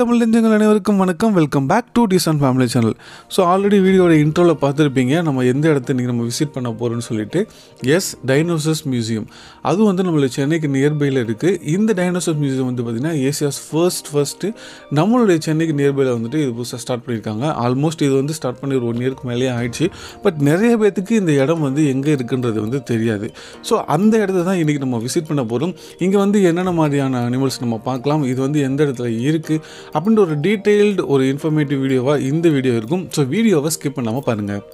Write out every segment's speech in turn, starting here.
தமிழ் நெஞ்சங்கள் அனைவருக்கும் வணக்கம் welcome back to decent family channel so already வீடியோட இன்ட்ரோவில் பார்த்துருப்பீங்க நம்ம எந்த இடத்த நீங்கள் நம்ம விசிட் பண்ண போகிறோம்னு சொல்லிட்டு எஸ் டைனோசர்ஸ் மியூசியம் அது வந்து நம்மளுக்கு சென்னைக்கு நியர்பையில் இருக்குது இந்த டைனோசர்ஸ் மியூசியம் வந்து பார்த்திங்கன்னா ஏசியாஸ் ஃபர்ஸ்ட் ஃபர்ஸ்ட்டு நம்மளுடைய சென்னைக்கு நியர்பையில் வந்துட்டு இது புதுசாக ஸ்டார்ட் பண்ணியிருக்காங்க ஆல்மோஸ்ட் இது வந்து ஸ்டார்ட் பண்ணி ஒரு ஒன் இயருக்கு மேலேயே ஆயிடுச்சு பட் நிறைய பேத்துக்கு இந்த இடம் வந்து எங்கே இருக்குன்றது வந்து தெரியாது ஸோ அந்த இடத்த தான் இன்றைக்கி நம்ம விசிட் பண்ண போகிறோம் இங்கே வந்து என்னென்ன மாதிரியான அனிமல்ஸ் நம்ம பார்க்கலாம் இது வந்து எந்த இடத்துல இருக்குது அப்படின்ற ஒரு டீட்டெயில்டு ஒரு இன்ஃபர்மேட்டிவ் வீடியோவாக இந்த வீடியோ இருக்கும் ஸோ வீடியோவை ஸ்கிப் பண்ணாமல் பாருங்கள்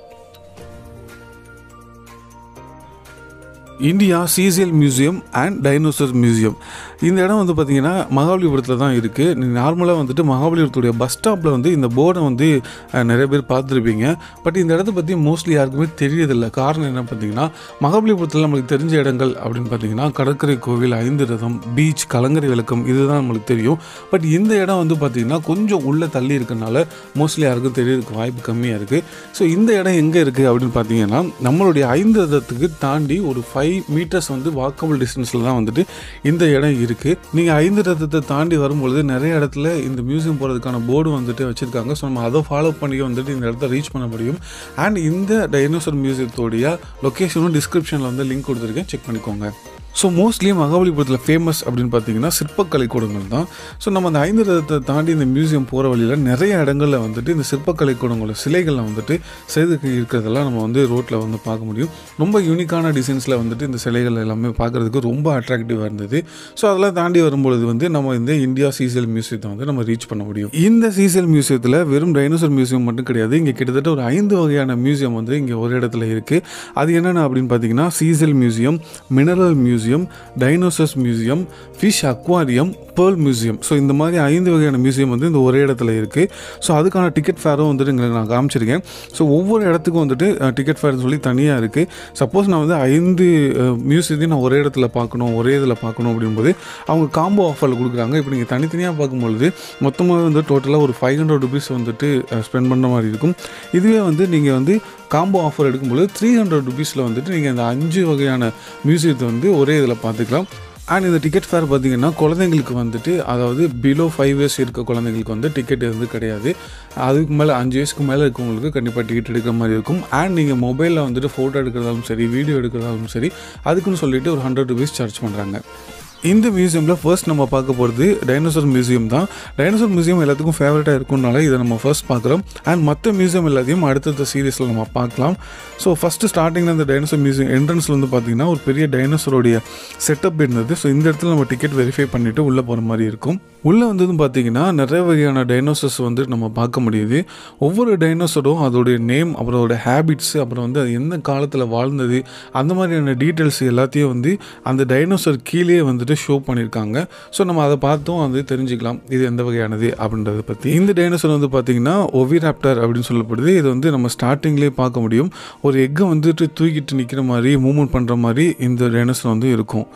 India seashell museum and dinosaur museum இந்த இடம் வந்து பார்த்திங்கன்னா மகாபலிபுரத்தில் தான் இருக்குது நீங்கள் நார்மலாக வந்துட்டு மகாபலிபுரத்துடைய பஸ் ஸ்டாப்பில் வந்து இந்த போர்டை வந்து அஹ், நிறைய பேர் பார்த்துருப்பீங்க பட் இந்த இடத்த பற்றி மோஸ்ட்லி யாருக்குமே தெரியதில்லை காரணம் என்ன பார்த்தீங்கன்னா மகாபலிபுரத்தில் நம்மளுக்கு தெரிஞ்ச இடங்கள் அப்படின்னு பார்த்தீங்கன்னா கடற்கரை கோவில் ஐந்து ரதம் பீச் கலங்கரை விளக்கம் இதுதான் நம்மளுக்கு தெரியும் பட் இந்த இடம் வந்து பார்த்திங்கன்னா கொஞ்சம் உள்ளே தள்ளி இருக்கனால மோஸ்ட்லி யாருக்கும் தெரியறதுக்கு வாய்ப்பு கம்மியாக இருக்குது ஸோ இந்த இடம் எங்கே இருக்குது அப்படின்னு பார்த்தீங்கன்னா நம்மளுடைய ஐந்து ரதத்துக்கு தாண்டி ஒரு ஃபைவ் மீட்டர்ஸ் வந்து வாக்கபிள் டிஸ்டன்ஸில் தான் வந்துட்டு இந்த இடம் இருக்குது நீங்கள் ஐந்து ரதத்தை தாண்டி வரும்பொழுது நிறைய இடத்துல இந்த மியூசியம் போகிறதுக்கான போர்டு வந்துட்டு வச்சுருக்காங்க ஸோ நம்ம அதை ஃபாலோ பண்ணி வந்துட்டு இந்த இடத்த ரீச் பண்ண முடியும் அண்ட் இந்த டைனோசர் மியூசியத்தோடைய லொக்கேஷனும் டிஸ்கிரிப்ஷனில் வந்து லிங்க் கொடுத்துருக்கேன் செக் பண்ணிக்கோங்க ஸோ மோஸ்ட்லி மகாபலிபுரத்தில் ஃபேமஸ் அப்படின்னு பார்த்தீங்கன்னா சிற்பக்கலை கூடங்கள் தான் ஸோ நம்ம அந்த ஐந்து ரதத்தை தாண்டி இந்த மியூசியம் போகிற வழியில் நிறைய இடங்களில் வந்துட்டு இந்த சிற்பக்கலை கூடங்களோட சிலைகளை வந்துட்டு செய்து இருக்கிறதெல்லாம் நம்ம வந்து ரோட்டில் வந்து பார்க்க முடியும் ரொம்ப யூனிக்கான டிசைன்ஸில் வந்துட்டு இந்த சிலைகள் எல்லாமே பார்க்குறதுக்கு ரொம்ப அட்ராக்டிவாக இருந்தது ஸோ அதெல்லாம் தாண்டி வரும்பொழுது வந்து நம்ம இந்த இந்தியா சீசல் மியூசியத்தை வந்து நம்ம ரீச் பண்ண முடியும் இந்த சீசல் மியூசியத்தில் வெறும் டைனோசர் மியூசியம் மட்டும் கிடையாது இங்கே கிட்டத்தட்ட ஒரு ஐந்து வகையான மியூசியம் வந்து இங்கே ஒரு இடத்துல இருக்குது அது என்னென்ன அப்படின்னு பார்த்தீங்கன்னா seashell museum mineral museum dinosaurs museum fish aquarium pearl museum so இந்த மாதிரி ஐந்து வகையான மியூசியம் வந்து இந்த ஒரே இடத்துல இருக்குது ஸோ அதுக்கான டிக்கெட் ஃபேரும் வந்துட்டு இங்கே நான் காமிச்சிருக்கேன் ஸோ ஒவ்வொரு இடத்துக்கும் வந்துட்டு டிக்கெட் ஃபேர்னு சொல்லி தனியாக இருக்குது சப்போஸ் நான் வந்து ஐந்து மியூசியத்தையும் நான் ஒரே இடத்துல பார்க்கணும் ஒரே இதில் பார்க்கணும் அப்படிங்கும்போது அவங்க காம்போ ஆஃபரில் கொடுக்குறாங்க இப்போ நீங்கள் தனித்தனியாக பார்க்கும்பொழுது மொத்தமாக வந்து டோட்டலாக ஒரு ஃபைவ் ஹண்ட்ரட் ருபீஸ் வந்துட்டு ஸ்பெண்ட் பண்ணுற மாதிரி இருக்கும் இதுவே வந்து நீங்கள் வந்து காம்போ ஆஃபர் எடுக்கும்போது த்ரீ ஹண்ட்ரட் ருபீஸில் வந்துட்டு நீங்கள் இந்த அஞ்சு வகையான மியூசியத்தை வந்து ஒரே இதில் பார்த்துக்கலாம் அண்ட் இந்த டிக்கெட் ஃபேர் பார்த்தீங்கன்னா குழந்தைங்களுக்கு வந்துட்டு அதாவது பிலோ ஃபைவ் இயர்ஸ் இருக்க குழந்தைங்களுக்கு வந்து டிக்கெட் வந்து கிடையாது அதுக்கு மேலே அஞ்சு வயசுக்கு மேலே இருக்கவங்களுக்கு கண்டிப்பாக டிக்கெட் எடுக்கிற மாதிரி இருக்கும் அண்ட் நீங்கள் மொபைலில் வந்துட்டு ஃபோட்டோ எடுக்கிறதாலும் சரி வீடியோ எடுக்கிறதாலும் சரி அதுக்குன்னு சொல்லிட்டு ஒரு ஹண்ட்ரட் ருபீஸ் சார்ஜ் பண்ணுறாங்க இந்த மியூசியமில் ஃபர்ஸ்ட் நம்ம பார்க்க போகிறது டைனோசர் மியூசியம் தான் டைனோசர் மியூசியம் எல்லாத்துக்கும் ஃபேவரட்டாக இருக்கும்னால இதை நம்ம ஃபர்ஸ்ட் பார்க்குறோம் அண்ட் மற்ற மியூசியம் எல்லாத்தையும் அடுத்தடுத்த சீரீஸில் நம்ம பார்க்கலாம் ஸோ ஃபஸ்ட்டு ஸ்டார்டிங்கில் இந்த டைனோசர் மியூசியம் என்ட்ரன்ஸில் வந்து பார்த்தீங்கன்னா ஒரு பெரிய டைனோசரோடைய செட்டப் இருந்தது ஸோ இந்த இடத்துல நம்ம டிக்கெட் வெரிஃபை பண்ணிவிட்டு உள்ளே போகிற மாதிரி இருக்கும் உள்ளே வந்ததும் பார்த்தீங்கன்னா நிறைய வகையான டைனோசர்ஸ் வந்து நம்ம பார்க்க முடியுது ஒவ்வொரு டைனோசரும் அதோடைய நேம் அப்புறம் அதோட ஹேபிட்ஸ் அப்புறம் வந்து அது எந்த காலத்தில் வாழ்ந்தது அந்த மாதிரியான டீட்டெயில்ஸ் எல்லாத்தையும் வந்து அந்த டைனோசர் கீழே வந்துட்டு ஷோ பண்ணியிருக்காங்க ஸோ நம்ம அதை பார்த்தும் வந்து தெரிஞ்சுக்கலாம் இது எந்த வகையானது அப்படின்றத பற்றி இந்த டைனோசர் வந்து பார்த்தீங்கன்னா ஒவிராப்டர் அப்படின்னு சொல்லப்படுது இது வந்து நம்ம ஸ்டார்டிங்லேயே பார்க்க முடியும் ஒரு எக்கை வந்துட்டு தூக்கிட்டு நிற்கிற மாதிரி மூவ்மெண்ட் பண்ணுற மாதிரி இந்த டைனோசர் வந்து இருக்கும்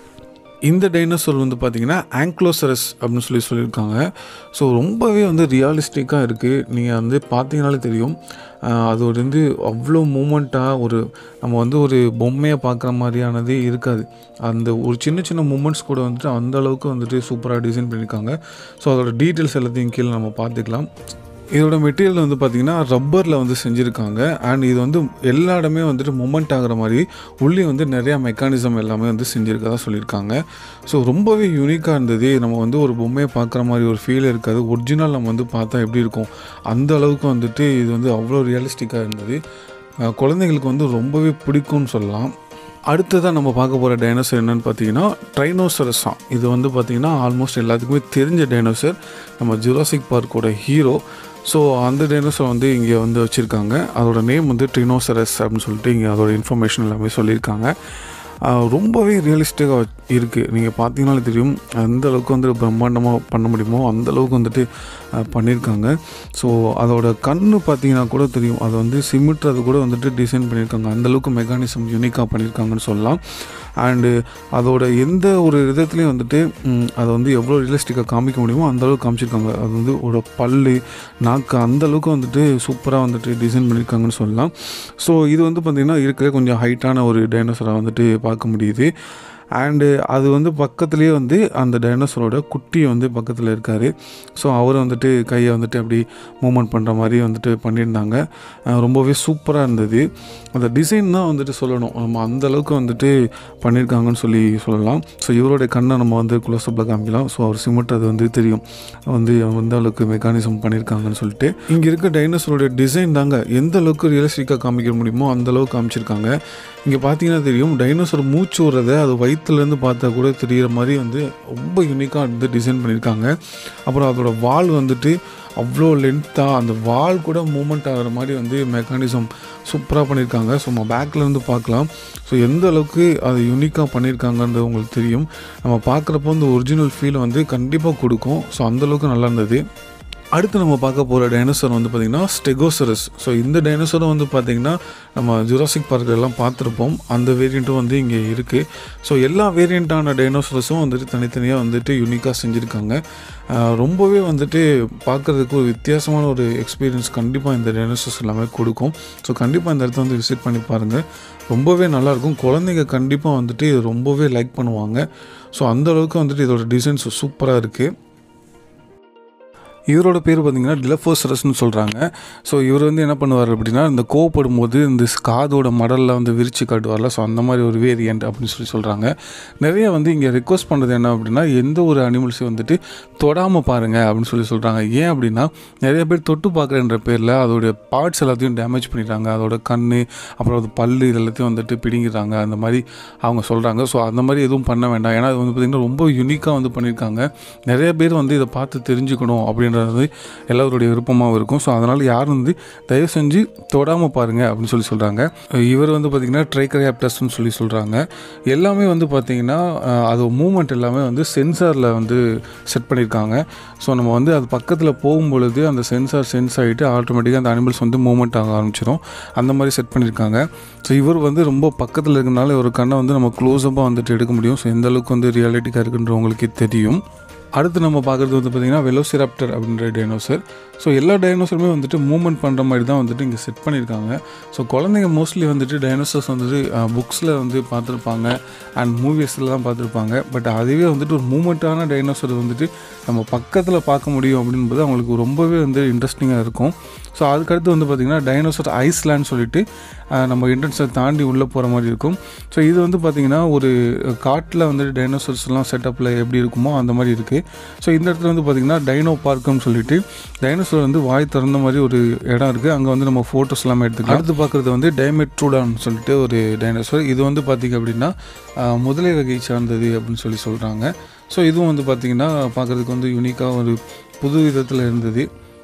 இந்த டைனோசர் வந்து பார்த்தீங்கன்னா ஆங்க்லோசரஸ் அப்படின்னு சொல்லி சொல்லியிருக்காங்க ஸோ ரொம்பவே வந்து ரியாலிஸ்டிக்காக இருக்குது நீங்கள் வந்து பார்த்தீங்கனாலே தெரியும் ஆஹ் அது ஒரு வந்து அவ்வளோ மூமெண்ட்டாக ஒரு நம்ம வந்து ஒரு பொம்மையை பார்க்குற மாதிரியானதே இருக்காது அந்த ஒரு சின்ன சின்ன மூமெண்ட்ஸ் கூட வந்துட்டு அந்த அளவுக்கு வந்துட்டு சூப்பராக டிசைன் பண்ணியிருக்காங்க ஸோ அதோட டீட்டெயில்ஸ் எல்லாத்தையும் கீழே நம்ம பார்த்துக்கலாம் இதோட மெட்டீரியல் வந்து பார்த்திங்கன்னா ரப்பரில் வந்து செஞ்சுருக்காங்க அண்ட் இது வந்து எல்லா இடமே வந்துட்டு மூமெண்ட் ஆகிற மாதிரி உள்ளே வந்து நிறையா மெக்கானிசம் எல்லாமே வந்து செஞ்சுருக்கதா சொல்லியிருக்காங்க ஸோ ரொம்பவே யூனிக்காக இருந்தது நம்ம வந்து ஒரு பொம்மையை பார்க்குற மாதிரி ஒரு ஃபீல் இருக்காது ஒரிஜினல் நம்ம வந்து பார்த்தா எப்படி இருக்கும் அந்த அளவுக்கு வந்துட்டு இது வந்து அவ்வளோ ரியலிஸ்டிக்காக இருந்தது அஹ் குழந்தைங்களுக்கு வந்து ரொம்பவே பிடிக்கும்னு சொல்லலாம் அடுத்ததாக நம்ம பார்க்க போகிற டைனோசர் என்னன்னு பார்த்தீங்கன்னா ட்ரைனோசரஸ் தான் இது வந்து பார்த்திங்கன்னா ஆல்மோஸ்ட் எல்லாத்துக்குமே தெரிஞ்ச டைனோசர் நம்ம ஜுராசிக் பார்க்கோட ஹீரோ ஸோ அந்த டைனோசர் வந்து இங்கே வந்து வச்சுருக்காங்க அதோட நேம் வந்து ட்ரினோசரஸ் அப்படின்னு சொல்லிட்டு இங்கே அதோட இன்ஃபர்மேஷன் எல்லாமே சொல்லியிருக்காங்க ஆஹ் ரொம்பவே ரியலிஸ்டிக்காக இருக்குது நீங்கள் பார்த்தீங்கனாலே தெரியும் அந்த அளவுக்கு வந்து பிரம்மாண்டமாக பண்ண முடியுமோ அந்த அளவுக்கு வந்துட்டு ஆஹ் பண்ணியிருக்காங்க ஸோ அதோட கண்ணு பார்த்தீங்கன்னா கூட தெரியும் அதை வந்து சிமிட்றது கூட வந்துட்டு டிசைன் பண்ணியிருக்காங்க அந்த அளவுக்கு மெக்கானிசம் யூனிக்காக பண்ணியிருக்காங்கன்னு சொல்லலாம் அண்டு அதோட எந்த ஒரு விதத்துலையும் வந்துட்டு ம், அதை வந்து எவ்வளோ ரியலிஸ்டிக்காக காமிக்க முடியுமோ அந்த அளவுக்கு காமிச்சிருக்காங்க அது வந்து ஒரு பல்லு நாக்கு அந்த அளவுக்கு வந்துட்டு சூப்பராக வந்துட்டு டிசைன் பண்ணியிருக்காங்கன்னு சொல்லலாம் ஸோ இது வந்து பார்த்திங்கன்னா இருக்கிற கொஞ்சம் ஹைட்டான ஒரு டைனோசராக வந்துட்டு பார்க்க முடியுது அண்டு அது வந்து பக்கத்துலேயே வந்து அந்த டைனோசரோட குட்டி வந்து பக்கத்தில் இருக்கார் ஸோ அவர் வந்துட்டு கையை வந்துட்டு அப்படி மூமெண்ட் பண்ணுற மாதிரி வந்துட்டு பண்ணியிருந்தாங்க அஹ் ரொம்பவே சூப்பராக இருந்தது அந்த டிசைன் தான் வந்துட்டு சொல்லணும் நம்ம அந்த அளவுக்கு வந்துட்டு பண்ணியிருக்காங்கன்னு சொல்லி சொல்லலாம் ஸோ இவருடைய கண்ணை நம்ம வந்து குலோசப்பில் காமிக்கலாம் ஸோ அவர் சிமெண்ட் வந்து தெரியும் வந்து எந்த அளவுக்கு மெக்கானிசம் பண்ணியிருக்காங்கன்னு சொல்லிட்டு இங்கே இருக்க டைனோசரோடைய டிசைன் தாங்க எந்த அளவுக்கு ரியலிஸ்டிக்காக காமிக்க முடியுமோ அந்த அளவுக்கு காமிச்சிருக்காங்க இங்கே பார்த்தீங்கன்னா தெரியும் டைனோசர் மூச்சு விடுறத அது வயிற்றுலேருந்து பார்த்தா கூட தெரிகிற மாதிரி வந்து ரொம்ப யூனிக்காக வந்து டிசைன் பண்ணியிருக்காங்க அப்புறம் அதோட வால் வந்துட்டு அவ்வளோ லென்த்தாக அந்த வால் கூட மூமெண்ட் ஆகிற மாதிரி வந்து மெக்கானிசம் சூப்பராக பண்ணியிருக்காங்க ஸோ நம்ம பேக்கில் இருந்து பார்க்கலாம் ஸோ எந்த அளவுக்கு அது யூனிக்காக பண்ணியிருக்காங்கன்றது உங்களுக்கு தெரியும் நம்ம பார்க்குறப்போ இந்த ஒரிஜினல் ஃபீல் வந்து கண்டிப்பாக கொடுக்கும் ஸோ அந்தளவுக்கு நல்லா இருந்தது அடுத்து நம்ம பார்க்க போகிற டைனோசர் வந்து பார்த்திங்கன்னா ஸ்டெகோசரஸ் ஸோ இந்த டைனோசரும் வந்து பார்த்திங்கன்னா நம்ம ஜுராசிக் பார்க்கில் எல்லாம் பார்த்துருப்போம் அந்த வேரியண்ட்டும் வந்து இங்கே இருக்குது ஸோ எல்லா வேரியண்ட்டான டைனோசரஸும் வந்துட்டு தனித்தனியாக வந்துட்டு யூனிக்காக செஞ்சுருக்காங்க ஆஹ் ரொம்பவே வந்துட்டு பார்க்குறதுக்கு ஒரு வித்தியாசமான ஒரு எக்ஸ்பீரியன்ஸ் கண்டிப்பாக இந்த டைனோசர்ஸ் எல்லாமே கொடுக்கும் ஸோ கண்டிப்பாக இந்த இடத்த வந்து விசிட் பண்ணி பாருங்கள் ரொம்பவே நல்லாயிருக்கும் குழந்தைங்க கண்டிப்பாக வந்துட்டு இது ரொம்பவே லைக் பண்ணுவாங்க ஸோ அந்த அளவுக்கு வந்துட்டு இதோட டிசைன்ஸ் சூப்பராக இருக்குது இவரோட பேர் பார்த்தீங்கன்னா டிலஃபோசரஸ்னு சொல்கிறாங்க ஸோ இவர் வந்து என்ன பண்ணுவார் அப்படின்னா இந்த கோவப்படும் போது இந்த காதோட மடலில் வந்து விரிச்சு காட்டுவார்ல ஸோ அந்த மாதிரி ஒரு வேரியண்ட் அப்படின்னு சொல்லி சொல்கிறாங்க நிறைய வந்து இங்கே ரெக்வஸ்ட் பண்ணுறது என்ன அப்படின்னா எந்த ஒரு அனிமல்ஸையும் வந்துட்டு தொடாமல் பாருங்கள் அப்படின்னு சொல்லி சொல்கிறாங்க ஏன் அப்படின்னா நிறைய பேர் தொட்டு பார்க்குறன்ற பேரில் அதோடைய பார்ட்ஸ் எல்லாத்தையும் டேமேஜ் பண்ணிடுறாங்க அதோட கண் அப்புறம் அது பல்லு இது எல்லாத்தையும் வந்துட்டு பிடிங்கிறாங்க அந்த மாதிரி அவங்க சொல்கிறாங்க ஸோ அந்த மாதிரி எதுவும் பண்ண வேண்டாம் ஏன்னா அது வந்து பார்த்திங்கன்னா ரொம்ப யூனிக்காக வந்து பண்ணியிருக்காங்க நிறைய பேர் வந்து இதை பார்த்து தெரிஞ்சுக்கணும் அப்படின்றது எல்லாருடைய விருப்பமாகவும் இருக்கும் ஸோ அதனால் யாரும் வந்து தயவு செஞ்சு தொடாமல் பாருங்கள் அப்படின்னு சொல்லி சொல்கிறாங்க இவர் வந்து பார்த்திங்கன்னா ட்ரைக்கரியாப்டஸ்ன்னு சொல்லி சொல்கிறாங்க எல்லாமே வந்து பார்த்திங்கன்னா அஹ், அது மூமெண்ட் எல்லாமே வந்து சென்சாரில் வந்து செட் பண்ணியிருக்காங்க ஸோ நம்ம வந்து அது பக்கத்தில் போகும்பொழுது அந்த சென்சார் சென்ஸ் ஆகிட்டு ஆட்டோமேட்டிக்காக அந்த அனிமல்ஸ் வந்து மூமெண்ட் ஆக ஆரம்பிச்சிடும் அந்த மாதிரி செட் பண்ணியிருக்காங்க ஸோ இவர் வந்து ரொம்ப பக்கத்தில் இருக்கிறனால ஒரு கண்ணை வந்து நம்ம க்ளோஸப்பாக வந்துட்டு எடுக்க முடியும் ஸோ எந்த அளவுக்கு வந்து ரியாலிட்டிக்காக இருக்குன்றவங்களுக்கே தெரியும் அடுத்து நம்ம பார்க்குறது வந்து பார்த்திங்கன்னா வெலோசிராப்டர் அப்படின்ற டைனோசர் ஸோ எல்லா டைனோசருமே வந்துட்டு மூவ்மெண்ட் பண்ணுற மாதிரி தான் வந்துட்டு இங்கே செட் பண்ணியிருக்காங்க ஸோ குழந்தைங்க மோஸ்ட்லி வந்துட்டு டைனோசர்ஸ் வந்துட்டு புக்ஸில் வந்து பார்த்துருப்பாங்க அண்ட் மூவிஸில் தான் பார்த்துருப்பாங்க பட் அதுவே வந்துட்டு ஒரு மூமெண்ட்டான டைனோசர் வந்துட்டு நம்ம பக்கத்தில் பார்க்க முடியும் அப்படின்பது அவங்களுக்கு ரொம்பவே வந்து இன்ட்ரெஸ்டிங்காக இருக்கும் ஸோ அதுக்கடுத்து வந்து பார்த்திங்கன்னா டைனோசர் ஐஸ்லேண்ட் சொல்லிட்டு அஹ், நம்ம என்ட்ரன்ஸை தாண்டி உள்ளே போகிற மாதிரி இருக்கும் ஸோ இது வந்து பார்த்திங்கன்னா ஒரு காட்டில் வந்துட்டு டைனோசர்ஸ்லாம் செட்டப்பில் எப்படி இருக்குமோ அந்த மாதிரி இருக்குது ஸோ இந்த இடத்துல வந்து பார்த்திங்கன்னா டைனோ பார்க்குன்னு சொல்லிட்டு டைனோசர் வந்து வாய் திறந்த மாதிரி ஒரு இடம் இருக்குது அங்கே வந்து நம்ம ஃபோட்டோஸ் எல்லாமே எடுத்துக்கலாம் அடுத்து பார்க்குறது வந்து டைமெட்ரூடான் சொல்லிட்டு ஒரு டைனோசர் இது வந்து பார்த்திங்க அப்படின்னா அஹ், முதலை வகை சார்ந்தது அப்படின்னு சொல்லி சொல்கிறாங்க ஸோ இதுவும் வந்து பார்த்திங்கன்னா பார்க்குறதுக்கு வந்து யூனிக்காக ஒரு புது விதத்தில் இருந்தது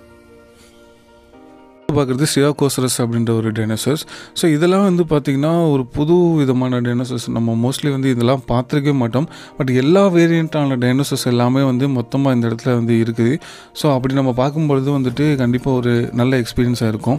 பார்க்குறது சியாகோசரஸ் அப்படின்ற ஒரு டைனோசர்ஸ் ஸோ இதெல்லாம் வந்து பார்த்திங்கன்னா ஒரு புது விதமான டைனோசர்ஸ் நம்ம மோஸ்ட்லி வந்து இதெல்லாம் பார்த்துருக்கவே மாட்டோம் பட் எல்லா வேரியண்ட்டான டைனோசர்ஸ் எல்லாமே வந்து மொத்தமாக இந்த இடத்துல வந்து இருக்குது ஸோ அப்படி நம்ம பார்க்கும்பொழுது வந்துட்டு கண்டிப்பாக ஒரு நல்ல எக்ஸ்பீரியன்ஸாக இருக்கும்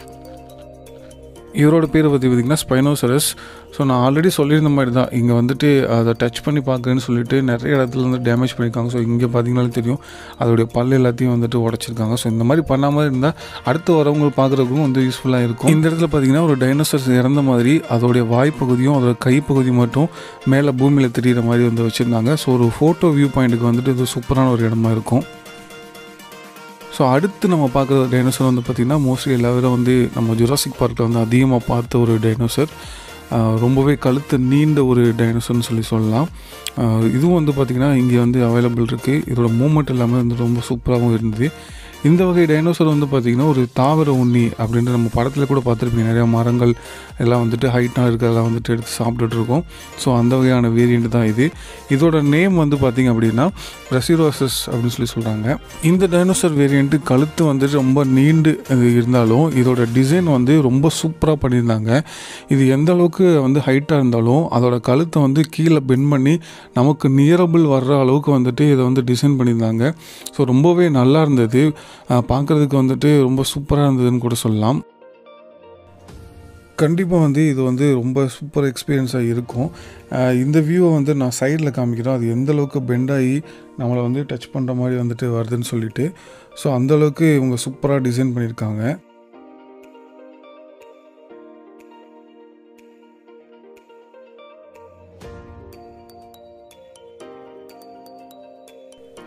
இவரோட பேர் பற்றி பார்த்திங்கன்னா ஸ்பைனோசரஸ் ஸோ நான் ஆல்ரெடி சொல்லியிருந்த மாதிரி தான் இங்கே வந்துட்டு அதை டச் பண்ணி பார்க்குறேன்னு சொல்லிட்டு நிறைய இடத்துல வந்து டேமேஜ் பண்ணியிருக்காங்க ஸோ இங்கே பார்த்தீங்கனாலே தெரியும் அதோடைய பல் எல்லாத்தையும் வந்துட்டு உடச்சிருக்காங்க ஸோ இந்த மாதிரி பண்ணாமல் இருந்தால் அடுத்து வரவங்க பார்க்குறதுக்கும் வந்து யூஸ்ஃபுல்லாக இருக்கும் இந்த இடத்துல பார்த்தீங்கன்னா ஒரு டைனோசர்ஸ் இறந்த மாதிரி அதோடைய வாய்ப்பகுதியும் அதோட கைப்பகுதியும் மட்டும் மேலே பூமியில் தெரிகிற மாதிரி வந்து வச்சுருந்தாங்க ஸோ ஒரு ஃபோட்டோ வியூ பாயிண்ட்டுக்கு வந்துட்டு இது சூப்பரான ஒரு இடமா இருக்கும் ஸோ அடுத்து நம்ம பார்க்குற டைனோசர் வந்து பார்த்திங்கன்னா மோஸ்ட்லி எல்லாரும் வந்து நம்ம ஜுராசிக் பார்க்கில் வந்து அதிகமாக பார்த்த ஒரு டைனோசர் ஆஹ் ரொம்பவே கழுத்து நீண்ட ஒரு டைனோசர்னு சொல்லி சொல்லலாம் ஆஹ் இதுவும் வந்து பார்த்திங்கன்னா இங்கே வந்து அவைலபிள் இருக்குது இதோட மூமெண்ட் எல்லாமே வந்து ரொம்ப சூப்பராகவும் இருந்தது இந்த வகை டைனோசர் வந்து பார்த்திங்கன்னா ஒரு தாவர உண்ணி அப்படின்ட்டு நம்ம படத்தில் கூட பார்த்துருப்பீங்க நிறையா மரங்கள் எல்லாம் வந்துட்டு ஹைட்டாக இருக்கிறதெல்லாம் வந்துட்டு எடுத்து சாப்பிட்டுட்டு இருக்கோம் ஸோ அந்த வகையான வேரியண்ட் தான் இது இதோட நேம் வந்து பார்த்திங்க அப்படின்னா ரெசிரோசஸ் அப்படின்னு சொல்லி சொல்கிறாங்க இந்த டைனோசர் வேரியண்ட்டு கழுத்து வந்துட்டு ரொம்ப நீண்டு அது இருந்தாலும் இதோட டிசைன் வந்து ரொம்ப சூப்பராக பண்ணியிருந்தாங்க இது எந்த அளவுக்கு வந்து ஹைட்டாக இருந்தாலும் அதோட கழுத்தை வந்து கீழே பெண்ட் பண்ணி நமக்கு நியரபிள் வர்ற அளவுக்கு வந்துட்டு இதை வந்து டிசைன் பண்ணியிருந்தாங்க ஸோ ரொம்பவே நல்லா இருந்தது பார்க்குறதுக்கு வந்துட்டு ரொம்ப சூப்பராக இருந்ததுன்னு கூட சொல்லலாம் கண்டிப்பாக வந்து இது வந்து ரொம்ப சூப்பர் எக்ஸ்பீரியன்ஸாக இருக்கும் அஹ் இந்த வியூவை வந்து நான் சைடில் காமிக்கிறேன் அது எந்த அளவுக்கு பெண்டாகி நம்மளை வந்து டச் பண்ணுற மாதிரி வந்துட்டு வருதுன்னு சொல்லிட்டு ஸோ அந்த அளவுக்கு இவங்க சூப்பராக டிசைன் பண்ணியிருக்காங்க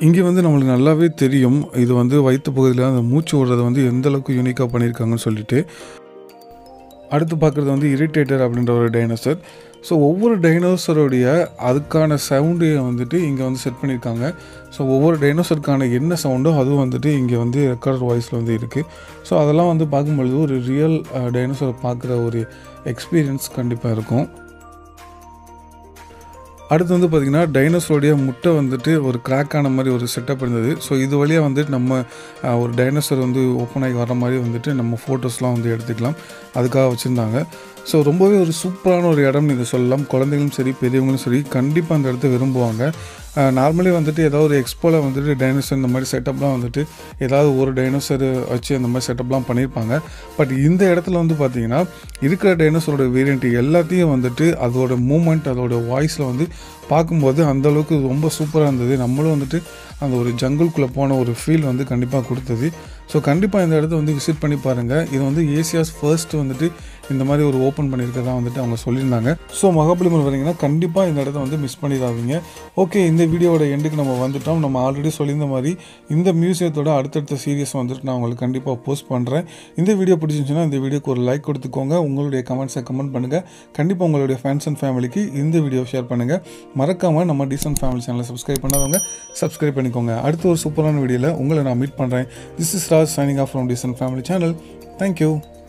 இங்கே வந்து நம்மளுக்கு நல்லாவே தெரியும் இது வந்து வயிற்று பகுதியில் அந்த மூச்சு விடுறதை வந்து எந்த அளவுக்கு யூனிக்காக பண்ணியிருக்காங்கன்னு சொல்லிட்டு அடுத்து பார்க்குறது வந்து இரிட்டேட்டர் அப்படின்ற ஒரு டைனோசர் ஸோ ஒவ்வொரு டைனோசருடைய அதுக்கான சவுண்டு வந்துட்டு இங்கே வந்து செட் பண்ணியிருக்காங்க ஸோ ஒவ்வொரு டைனோசருக்கான என்ன சவுண்டோ அதுவும் வந்துட்டு இங்கே வந்து ரெக்கார்ட் வாய்ஸில் வந்து இருக்குது ஸோ அதெல்லாம் வந்து பார்க்கும்பொழுது ஒரு ரியல் டைனோசரை பார்க்குற ஒரு எக்ஸ்பீரியன்ஸ் கண்டிப்பாக இருக்கும் அடுத்து வந்து பார்த்திங்கன்னா டைனோசரோடைய முட்டை வந்துட்டு ஒரு கிராக் ஆன மாதிரி ஒரு செட்டப் இருந்தது ஸோ இது வழியாக வந்துட்டு நம்ம அஹ், ஒரு டைனோசர் வந்து ஓப்பன் ஆகி வர மாதிரி வந்துட்டு நம்ம ஃபோட்டோஸ்லாம் வந்து எடுத்துக்கலாம் அதுக்காக வச்சுருந்தாங்க ஸோ ரொம்பவே ஒரு சூப்பரான ஒரு இடம்னு இதை சொல்லலாம் குழந்தைகளும் சரி பெரியவங்களும் சரி கண்டிப்பாக அந்த இடத்த விரும்புவாங்க நார்மலி வந்துட்டு ஏதாவது ஒரு எக்ஸ்போவில் வந்துட்டு டைனோசர் இந்த மாதிரி செட்டப்லாம் வந்துட்டு ஏதாவது ஒரு டைனோசர் வச்சு அந்த மாதிரி செட்டப்லாம் பண்ணியிருப்பாங்க பட் இந்த இடத்துல வந்து பார்த்தீங்கன்னா இருக்கிற டைனோசரோட வேரியண்ட் எல்லாத்தையும் வந்துட்டு அதோட மூமெண்ட் அதோட வாய்ஸில் வந்து பார்க்கும்போது அந்த அளவுக்கு ரொம்ப சூப்பராக இருந்தது நம்மளும் வந்துட்டு அந்த ஒரு ஜங்குள்குள்ளே போன ஒரு ஃபீல் வந்து கண்டிப்பாக கொடுத்தது ஸோ கண்டிப்பாக இந்த இடத்த வந்து விசிட் பண்ணி பாருங்கள் இது வந்து ஏசியாஸ் ஃபர்ஸ்ட் வந்துட்டு இந்த மாதிரி ஒரு ஓப்பன் பண்ணியிருக்கதா வந்துட்டு அவங்க சொல்லியிருந்தாங்க ஸோ மகாபலிபுரம் வரீங்கன்னா கண்டிப்பாக இந்த இடத்த வந்து மிஸ் பண்ணிடாதீங்க ஓகே இந்த வீடியோவோட எண்டுக்கு நம்ம வந்துட்டோம் நம்ம ஆல்ரெடி சொல்லியிருந்த மாதிரி இந்த மியூசியத்தோட அடுத்தடுத்த சீரியஸ் வந்துட்டு நான் உங்களுக்கு கண்டிப்பாக போஸ்ட் பண்ணுறேன் இந்த வீடியோ பிடிச்சிருந்துச்சுன்னா இந்த வீடியோக்கு ஒரு லைக் கொடுத்துக்கோங்க உங்களுடைய கமெண்ட்ஸை கமெண்ட் பண்ணுங்கள் கண்டிப்பாக உங்களுடைய ஃப்ரெண்ட்ஸ் அண்ட் ஃபேமிலிக்கு இந்த வீடியோ ஷேர் பண்ணுங்கள் மறக்காமல் நம்ம டீசன்ட் ஃபேமிலி சேனலை சப்ஸ்கிரைப் பண்ணாதவங்க சப்ஸ்கிரைப் பண்ணிக்கோங்க அடுத்த ஒரு சூப்பரான வீடியோவில் உங்களை நான் மீட் பண்ணுறேன் this is Raj signing off from decent family channel thank you